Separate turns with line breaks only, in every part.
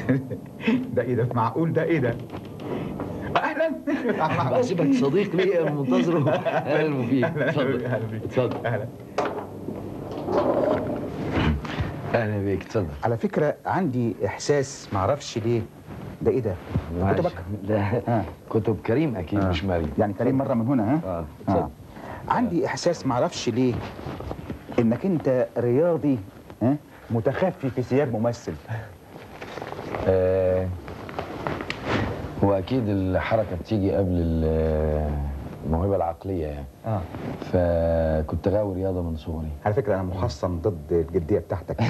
ده ايه ده معقول ده ايه ده اهلا
بحسبك صديق ليا منتظره اهلا بيك اتفضل
اهلا بيك
اتفضل
اهلا
اهلا بيك اتفضل
على فكره عندي احساس معرفش ليه ده ايه ده
معلش.
كتبك
لا
آه.
كتب كريم اكيد مش مريم
يعني كريم مره من هنا ها
اه اتفضل
عندي احساس معرفش ليه انك انت رياضي ها متخفي في ثياب ممثل
آه، هو اكيد الحركه بتيجي قبل ال- الموهبه العقليه يعني
اه
فكنت غاوي رياضه من صغري
على فكره انا محصن ضد الجديه بتاعتك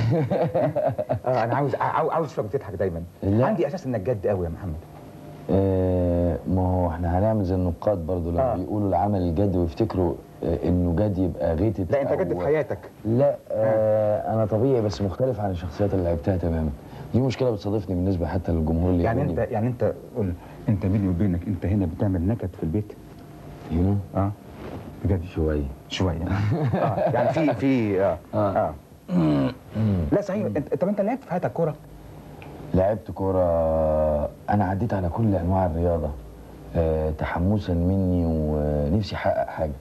اه انا عاوز عاوز عاوز اشوفك بتضحك دايما
لا.
عندي اساس انك جد قوي يا محمد
آه، ما هو احنا هنعمل زي النقاد برضو لما
آه.
بيقولوا العمل الجد ويفتكروا آه، انه جد يبقى غيتت
لا انت جد
أو-
في حياتك
لا آه انا طبيعي بس مختلف عن الشخصيات اللي لعبتها تماما دي مشكله بتصادفني بالنسبه حتى للجمهور اللي
يعني انت
يقولي
يعني انت قول انت بيني وبينك انت هنا بتعمل نكد في البيت
هنا
اه بجد
شويه
شويه اه يعني في في اه
آه.
اه لا صحيح انت طب انت لعبت في حياتك كوره
لعبت كوره انا عديت على كل انواع الرياضه آه تحمسا مني ونفسي احقق حاجه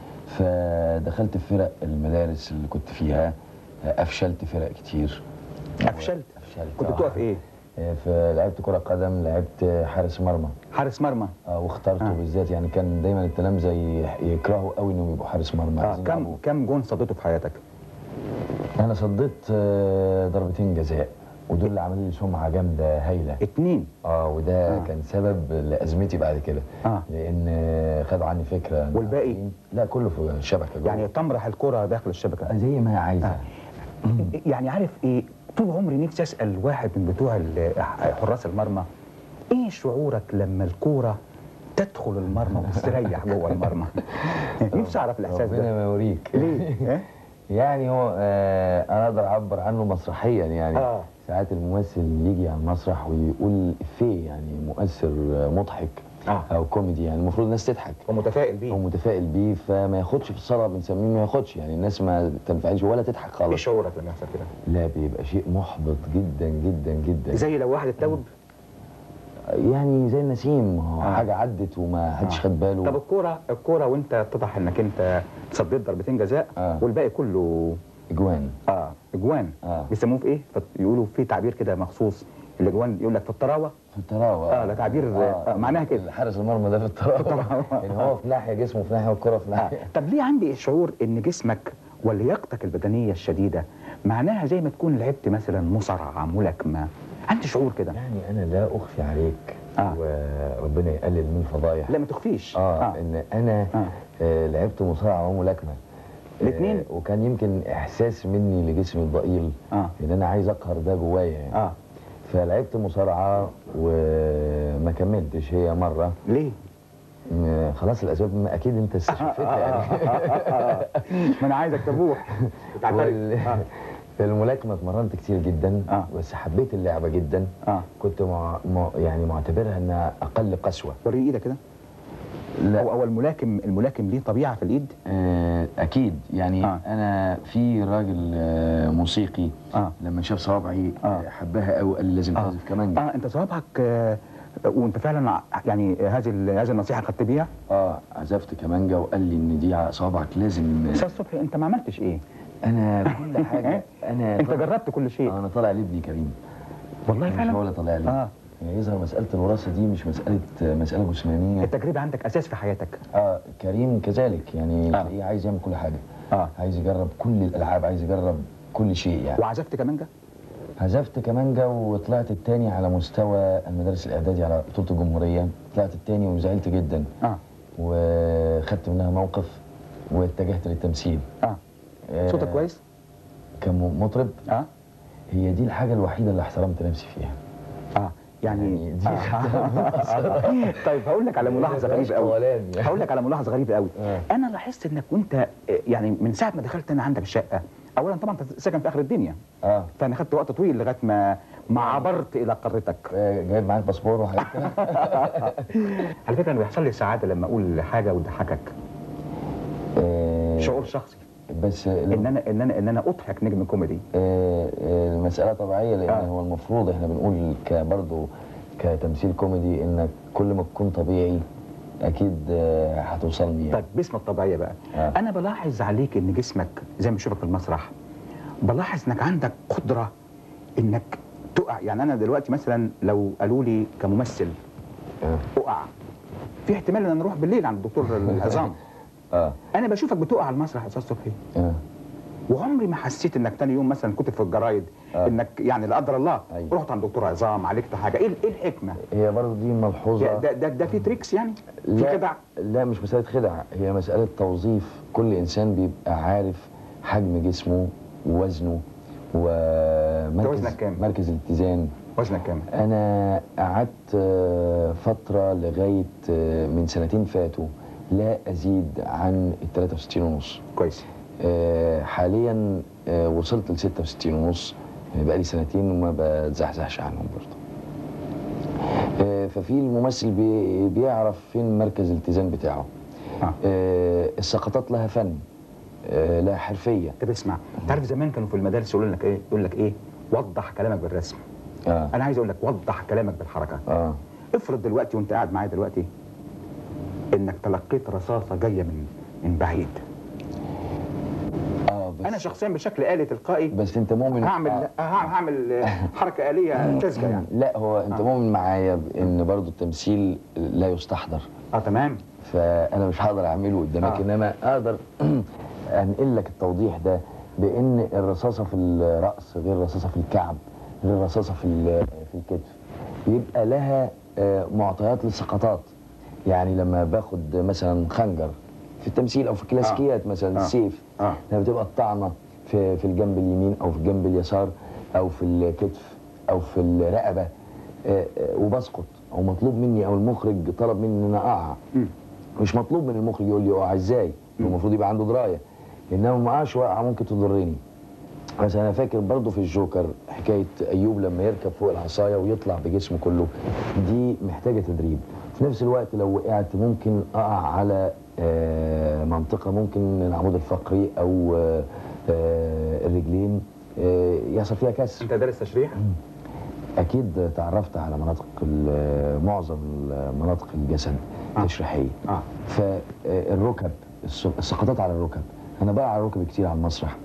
فدخلت في فرق المدارس اللي كنت فيها آه، افشلت فرق كتير
افشلت
افشلت
كنت
آه.
بتقف ايه
آه، فلعبت كره قدم لعبت حارس مرمى
حارس مرمى
آه واخترته
آه.
بالذات يعني كان دايما التلامذه ي- يكرهوا قوي انهم يبقوا حارس مرمى
اه
عايزين
كم
يلعبوا.
كم جون صديته في حياتك
انا صديت آه، ضربتين جزاء ودول اللي عملوا لي سمعه جامده هايله
اتنين
اه وده
آه.
آه. كان سبب لازمتي بعد كده
آه.
لان آه، خدوا عني فكره إن
والباقي؟
عارفين- لا كله في الشبكه جوه.
يعني تمرح الكره داخل الشبكه
زي ما هي عايزه
آه. يعني عارف ايه طول عمري نفسي اسال واحد من بتوع ال- حراس المرمى ايه شعورك لما الكوره تدخل المرمى وتستريح جوه المرمى نفسي اعرف الاحساس
ربنا
ده
ما يوريك
ليه إيه؟
يعني هو آه انا اقدر اعبر عنه مسرحيا يعني
آه.
ساعات الممثل يجي على المسرح ويقول افيه يعني مؤثر آه، مضحك
آه.
او كوميدي يعني المفروض الناس تضحك
ومتفائل
هو
بيه
متفائل بيه فما ياخدش في الصلاه بنسميه ما ياخدش يعني الناس ما تنفعلش ولا تضحك
ايه
خالص
شعورك لما يحصل كده
لا بيبقى شيء محبط جدا جدا جدا
زي لو واحد اتوب
يعني زي النسيم هو
آه.
حاجه عدت وما حدش
آه.
خد باله
طب الكوره الكوره وانت اتضح انك انت صديت ضربتين جزاء
آه.
والباقي كله
اجوان
اه اجوان
آه.
بيسموه في ايه يقولوا في تعبير كده مخصوص الاجوان يقول لك في الطراوه
في الطراوه
آه، ده تعبير، آه، معناها كده.
حارس المرمى ده في الطراوه
الطراوة.
يعني هو في ناحيه جسمه في ناحيه والكره في
آه.
ناحيه
طب ليه عندي شعور ان جسمك ولياقتك البدنيه الشديده معناها زي ما تكون لعبت مثلا مصارعه ملاكمه عندي شعور كده
يعني انا لا اخفي عليك
آه.
وربنا يقلل من فضايح
لا ما تخفيش
اه, آه. ان انا
آه.
آه. آه لعبت مصارعه وملاكمه
الاتنين؟
آه وكان يمكن احساس مني لجسمي الضئيل
آه.
ان انا عايز اقهر ده جوايا يعني
اه
فلعبت مصارعه وما كملتش هي مره
ليه
م- خلاص الاسباب ما اكيد انت استشفتها يعني
ما انا عايزك تبوح وتعترف.
وال...
آه.
في الملاكمه اتمرنت كتير جدا
آه.
بس حبيت اللعبه جدا
آه.
كنت مع... مع... يعني معتبرها انها اقل قسوه
وريني ايدك كده
لا
هو هو الملاكم الملاكم ليه طبيعه في الايد
آه اكيد يعني
آه.
آه. انا في راجل آه موسيقي
آه.
لما شاف صوابعي
آه.
آه. حبها قوي قال لي لازم تعزف كمان
اه انت صوابعك آه وانت فعلا ع- يعني هذه ال- هذه النصيحه خدت بيها
اه عزفت كمانجا وقال لي ان دي صوابعك لازم
استاذ صبحي انت ما عملتش ايه
انا كل حاجه انا
انت
طالع-
جربت كل شيء
آه، انا طالع لابني كريم
والله
مش
فعلا
هو اللي طالع لي
اه
يعني يظهر مساله الوراثه دي مش مساله مساله جسمانيه
التجربه عندك اساس في حياتك
اه كريم كذلك يعني
آه.
تلاقيه عايز يعمل كل حاجه
اه
عايز يجرب كل الالعاب عايز يجرب كل شيء يعني
وعزفت كمانجا
عزفت كمانجا وطلعت التاني على مستوى المدارس الاعدادي على بطوله الجمهوريه طلعت التاني وزعلت جدا
اه
وخدت منها موقف واتجهت للتمثيل
اه
آه،
صوتك كويس
كمطرب
اه
هي دي الحاجه الوحيده اللي احترمت نفسي فيها
اه يعني
يعني دي
آه. طيب هقول لك على ملاحظه
مبقاش
غريبه قوي
قولان يعني.
هقول لك على ملاحظه غريبه قوي
آه.
انا لاحظت انك وانت آه، يعني من ساعه ما دخلت انا عندك الشقه اولا طبعا انت ساكن في اخر الدنيا
اه
فانا خدت وقت طويل لغايه ما ما عبرت الى قارتك
آه، جايب معاك باسبور وحاجات كده
على فكره انا بيحصل لي سعاده لما اقول حاجه وتضحكك
آه،
شعور شخصي
بس
ان انا ان انا ان انا اضحك نجم كوميدي
آه، آه، المسألة طبيعية لأن
آه.
هو المفروض احنا بنقول كبرضه كتمثيل كوميدي إنك كل ما تكون طبيعي أكيد آه، هتوصلني يعني.
طيب باسم الطبيعيه بقى
آه.
انا بلاحظ عليك ان جسمك زي ما بشوفك في المسرح بلاحظ انك عندك قدره انك تقع يعني انا دلوقتي مثلا لو قالوا لي كممثل
آه.
اقع في احتمال ان انا اروح بالليل عند الدكتور العظام
اه
انا بشوفك بتقع على المسرح يا استاذ صبحي
اه
وعمري ما حسيت انك تاني يوم مثلا كنت في الجرايد
آه.
انك يعني لا قدر الله
أيوة.
رحت عند دكتور عظام عالجت حاجه ايه ايه الحكمه؟
هي برضه دي ملحوظة
ده ده, ده في تريكس يعني؟ في
لا
خدع؟
لا مش مسألة خدع هي مسألة توظيف كل إنسان بيبقى عارف حجم جسمه ووزنه ومركز
وزنك كام؟
مركز الاتزان
وزنك كام؟
أنا قعدت آه، فترة لغاية آه، من سنتين فاتوا لا أزيد عن ال 63 ونص
كويس
آه، حاليا آه، وصلت ل 66 ونص بقالي سنتين وما بتزحزحش عنهم برضه آه، ففي الممثل بي- بيعرف فين مركز الالتزام بتاعه
آه.
آه، السقطات لها فن آه، لها حرفية
طب اسمع انت عارف زمان كانوا في المدارس يقولوا لك ايه؟ يقول لك ايه؟ وضح كلامك بالرسم
اه
انا عايز اقول لك وضح كلامك بالحركه
اه
افرض دلوقتي وانت قاعد معايا دلوقتي انك تلقيت رصاصه جايه من من بعيد
اه بس
انا شخصيا بشكل آلي تلقائي
بس انت مؤمن
هعمل
آه.
هعمل حركه آليه ساذجه يعني
لا هو انت
آه.
مؤمن معايا ان برضو التمثيل لا يستحضر
اه تمام
فانا مش هقدر اعمله قدامك
آه.
انما اقدر انقل لك التوضيح ده بان الرصاصه في الراس غير الرصاصه في الكعب غير الرصاصه في ال- في الكتف بيبقى لها آه، معطيات للسقطات يعني لما باخد مثلا خنجر في التمثيل او في الكلاسيكيات مثلا
آه.
السيف
آه.
لما بتبقى الطعنه في في الجنب اليمين او في الجنب اليسار او في الكتف او في الرقبه آه، آه، وبسقط او مطلوب مني او المخرج طلب مني ان انا اقع
مم.
مش مطلوب من المخرج يقول لي اقع ازاي هو المفروض يبقى عنده درايه انما ما اقعش وقعه ممكن تضرني بس انا فاكر برضه في الجوكر حكايه ايوب لما يركب فوق العصايه ويطلع بجسمه كله دي محتاجه تدريب في نفس الوقت لو وقعت ممكن اقع على آه، منطقه ممكن العمود الفقري او آه، آه، الرجلين آه، يحصل فيها كسر
انت دارس تشريح
اكيد تعرفت على مناطق ال- معظم مناطق الجسد
آه.
تشريحيه
اه
فالركب الس- السقطات على الركب انا بقع على الركب كتير على المسرح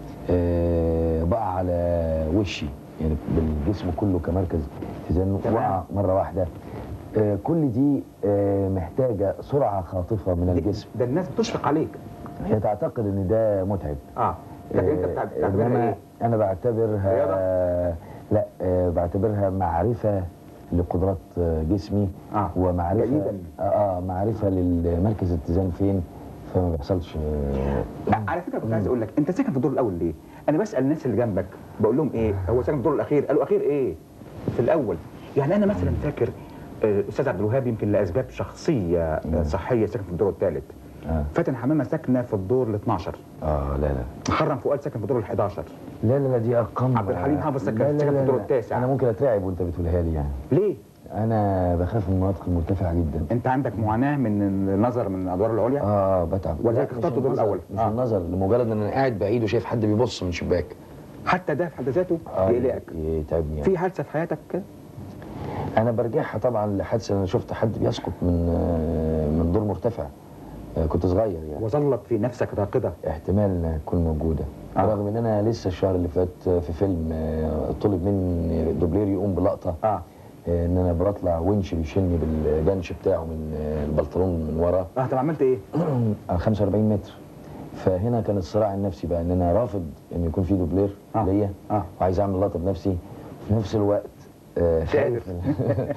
آه، بقع على وشي يعني بالجسم كله كمركز اتزان
تمام.
وقع مره واحده آه، كل دي آه، محتاجه سرعه خاطفه من
دي-
الجسم
ده الناس بتشفق عليك
هي تعتقد ان ده متعب
اه لكن انت بتع-
آه،
بتعتبرها
إنما
ايه؟
انا بعتبرها
رياضة؟
لا آه، بعتبرها معرفه لقدرات آه، جسمي
آه،
ومعرفه
جيداً.
اه, آه معرفه للمركز الاتزان فين فما بيحصلش آه،
لا على فكره كنت عايز اقول لك انت ساكن في الدور الاول ليه؟ انا بسال الناس اللي جنبك بقول لهم ايه؟ هو ساكن في الدور الاخير؟ قالوا اخير ايه؟ في الاول يعني انا مثلا فاكر آه، الاستاذ عبد الوهاب يمكن لاسباب شخصيه آه، صحيه ساكن في الدور الثالث
آه.
فاتن حمامه ساكنه في الدور ال 12
اه لا لا
محرم فؤاد ساكن في الدور ال 11
لا لا لا دي ارقام
عبد الحليم حافظ سكن-
لا لا
سكن في
لا
الدور
لا.
التاسع.
انا ممكن اترعب وانت بتقولها لي يعني
ليه؟
انا بخاف من المناطق المرتفعه جدا
انت عندك معاناه من النظر من الادوار العليا؟
اه بتعب
ولذلك
لا، مش
اخترت الدور
النظر،
الأول.
مش
آه.
النظر لمجرد ان انا قاعد بعيد وشايف حد بيبص من شباك
حتى ده في حد ذاته
اه
يقلقك
يتعبني يعني.
في حادثه في حياتك كده؟
انا برجعها طبعا لحادثه انا شفت حد بيسقط من آه، من دور مرتفع آه، كنت صغير يعني
وظلت في نفسك راقده
احتمال انها تكون موجوده
آه.
رغم ان انا لسه الشهر اللي فات في فيلم آه، طلب مني دوبلير يقوم بلقطه
اه
آه، ان انا بطلع ونش بيشني بالجنش بتاعه من آه، البنطلون من ورا
اه طب عملت ايه؟
على 45 متر فهنا كان الصراع النفسي بقى ان انا رافض ان يكون في دوبلير
آه.
ليا
آه.
وعايز اعمل لقطه بنفسي في نفس الوقت آه،
مش قادر.
خايف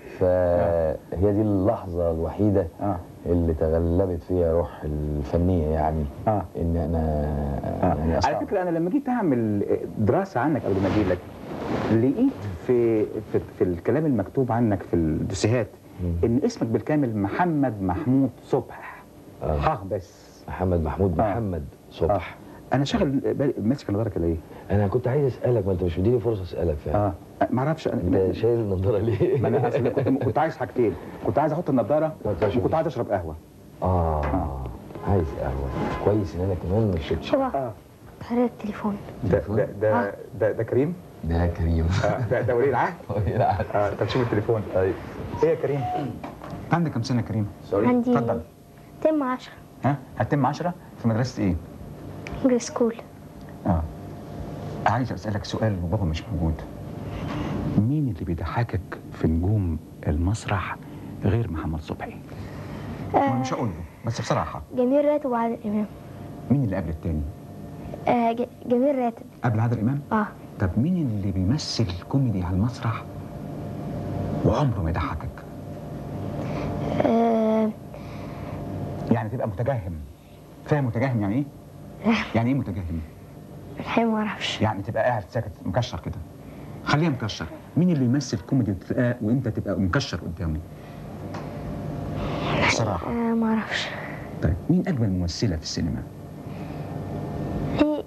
فهي دي اللحظه الوحيده
اه
اللي تغلبت فيها روح الفنيه يعني
آه.
ان انا
آه.
يعني
على
أصعب.
فكره انا لما جيت اعمل دراسه عنك قبل ما اجي لك لقيت في, في في الكلام المكتوب عنك في الدوسيهات ان اسمك بالكامل محمد محمود صبح
آه.
ها بس
محمد محمود
آه.
محمد صبح
انا شغل بالي- ماسك النظاره كده ليه؟
انا كنت عايز اسالك ما انت مش مديني فرصه اسالك فعلا
اه ما اعرفش
انت
انا
شايل النضاره ليه؟
ما انا أصل كنت كنت عايز حاجتين كنت عايز احط النضاره
كنت عايز
وكنت عايز اشرب قهوه
اه عايز قهوه كويس ان انا كمان ما شربتش
بابا طريقة التليفون
ده ده ده ده, ده كريم
ده كريم
آه، ده ده ولي العهد
لا
اه طب شوف التليفون طيب ايه يا كريم عندك كم سنه يا كريم
سوري
عندي
اتفضل.
تم عشرة
ها هتتم 10 في مدرسه ايه
انجلش سكول
اه عايز اسالك سؤال وبابا مش موجود مين اللي بيضحكك في نجوم المسرح غير محمد صبحي ما مش هقول له بس بصراحه
جميل راتب وعادل إمام
مين اللي قبل التاني
آه ج- جميل راتب
قبل عادل امام
اه
طب مين اللي بيمثل كوميدي على المسرح وعمره ما يضحكك
آه،
يعني تبقى متجهم فاهم متجهم يعني ايه يعني ايه متجهم
الحقيقة ما اعرفش
يعني تبقى قاعد ساكت مكشر كده خليها مكشر مين اللي يمثل كوميدي وتلاقاه وانت تبقى مكشر قدامه بصراحه
آه ما اعرفش
طيب مين اجمل ممثله في السينما
ايه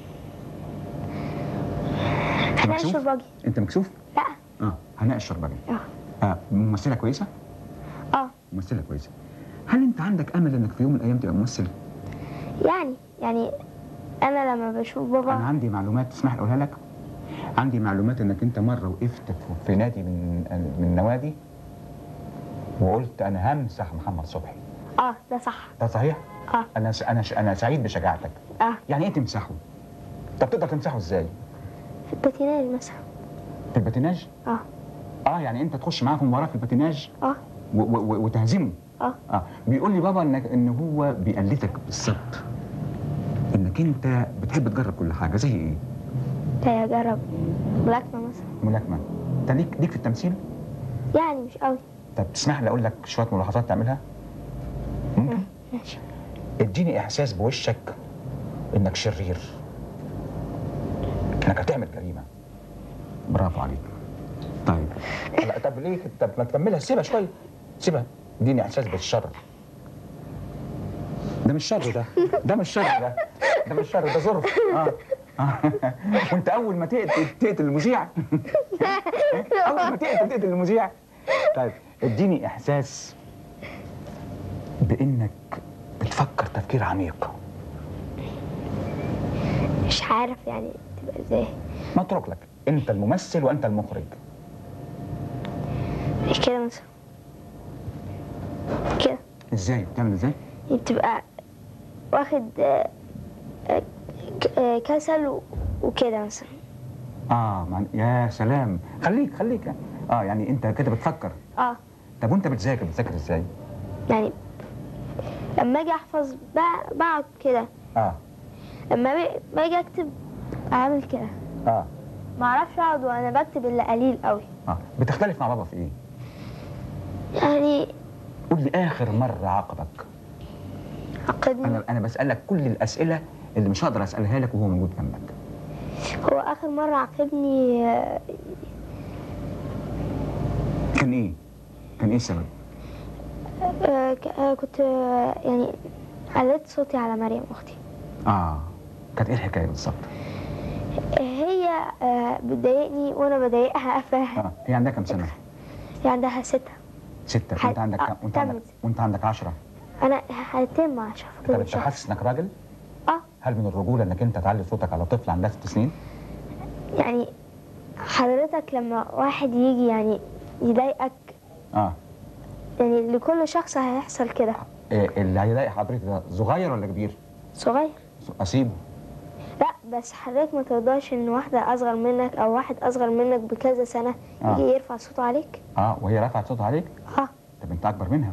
انت
حنان
مكسوف
الشرباجي
انت مكسوف
لا
اه هناء الشربجي
اه
اه ممثله كويسه
اه
ممثله كويسه هل انت عندك امل انك في يوم من الايام تبقى ممثل
يعني يعني انا لما بشوف
انا
بابا
عندي معلومات تسمح لي اقولها لك عندي معلومات انك انت مره وقفت في- في نادي من من النوادي وقلت انا همسح محمد صبحي
اه ده صح
ده صحيح
اه
انا س- انا ش- انا سعيد بشجاعتك
اه
يعني ايه تمسحه طب تقدر تمسحه ازاي
في الباتيناج مثلا
في الباتيناج
اه
اه يعني انت تخش معاه في مباراه في الباتيناج
اه
و- و- و- وتهزمه
اه
اه بيقول لي بابا انك ان هو بيقلدك بالظبط انك انت بتحب تجرب كل حاجه زي ايه
ده جرب ملاكمة مثلا
ملاكمه انت ليك ليك في التمثيل
يعني مش قوي
طب تسمح لي اقول لك شويه ملاحظات تعملها ممكن
ماشي
اديني احساس بوشك انك شرير انك هتعمل جريمه برافو عليك طيب لا طب ليه طب ما تكملها سيبها شويه سيبها اديني احساس بالشر ده مش شر ده ده مش شر ده ده مش شر ده ظرف اه آه. وانت اول ما تقتل تقتل المذيع اول ما تقتل تقتل المذيع طيب اديني احساس بانك بتفكر تفكير عميق
مش عارف يعني تبقى ازاي
ما اترك لك انت الممثل وانت المخرج
مش كده مثلا كده
ازاي بتعمل ازاي
يعني بتبقى واخد آه، آه، ك- آه، كسل و- وكده مثلا
اه مع... يا سلام خليك خليك اه يعني انت كده بتفكر
اه
طب وانت بتذاكر بتذاكر ازاي
يعني لما اجي احفظ بع- بقعد كده
اه
لما بي- باجي اكتب اعمل كده
اه
ما اعرفش اقعد وانا بكتب الا قليل قوي
اه بتختلف مع بابا في ايه
يعني
قول لي اخر مره عاقبك
عقدني
انا انا بسالك كل الاسئله اللي مش هقدر اسالها لك وهو موجود جنبك
هو اخر مره عاقبني آه،
كان ايه كان ايه السبب
آه، ك- آه، كنت آه، يعني عليت صوتي على مريم اختي
اه كانت ايه الحكايه بالظبط
هي آه، بتضايقني وانا بضايقها ف
اه هي عندها كام سنه
هي عندها ستة
ستة
حد-
وانت عندك
آه،
كام وانت عندك
تمت.
وانت عندك 10
انا هتم عشان
طب
فاضل
انت
شهر
حاسس انك راجل
اه
هل من الرجوله انك انت تعلي صوتك على طفل عندها ست سنين
يعني حضرتك لما واحد يجي يعني يضايقك
اه
يعني لكل شخص هيحصل كده
إيه اللي هيضايق حضرتك ده صغير ولا كبير
صغير
اسيبه
لا بس حضرتك ما ترضاش ان واحدة اصغر منك او واحد اصغر منك بكذا سنة
آه.
يجي يرفع صوته عليك
اه وهي رفعت صوتها عليك
اه
طب انت اكبر منها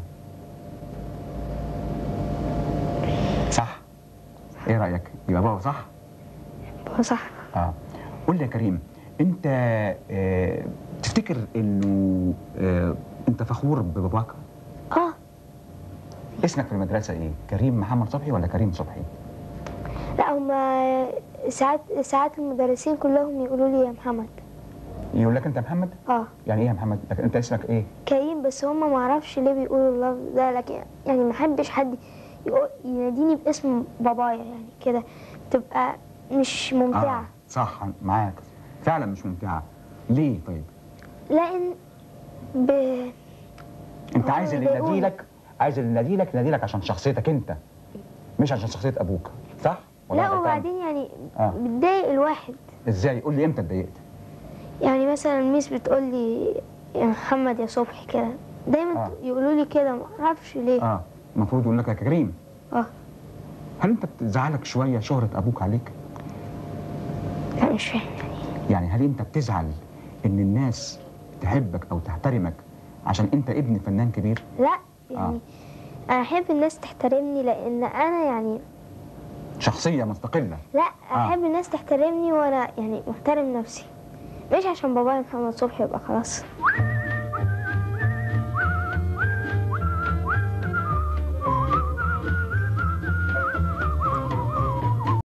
صح ايه رايك يبقى بابا صح
هو صح
اه قول لي يا كريم انت آه تفتكر انه آه انت فخور بباباك
اه
اسمك في المدرسه ايه كريم محمد صبحي ولا كريم صبحي
لا هما ساعات ساعات المدرسين كلهم يقولوا لي يا محمد
يقول لك انت محمد
اه
يعني ايه يا محمد لكن انت اسمك ايه
كريم بس هما ما اعرفش ليه بيقولوا اللفظ ده لكن يعني ما احبش حد يقول يناديني باسم بابايا يعني كده تبقى مش ممتعة
آه صح معاك فعلا مش ممتعه ليه طيب
لان ب...
انت
آه،
عايز اللي
بيقول.
يناديلك عايز اللي يناديلك يناديلك عشان شخصيتك انت مش عشان شخصيه ابوك صح ولا
لا
أنا غلطان؟
وبعدين يعني
آه.
بتضايق الواحد
ازاي قول لي امتى اتضايقت
يعني مثلا الميس بتقول لي يا محمد يا صبحي كده دايما
آه.
يقولوا لي كده ما اعرفش ليه
اه المفروض يقول لك يا كريم
اه
هل انت بتزعلك شويه شهره ابوك عليك
لا مش فاهم
يعني هل انت بتزعل ان الناس تحبك او تحترمك عشان انت ابن فنان كبير
لا يعني انا احب الناس تحترمني لان انا يعني
شخصيه مستقله
لا
آه.
احب الناس تحترمني وانا يعني محترم نفسي مش عشان بابايا محمد صبحي يبقى خلاص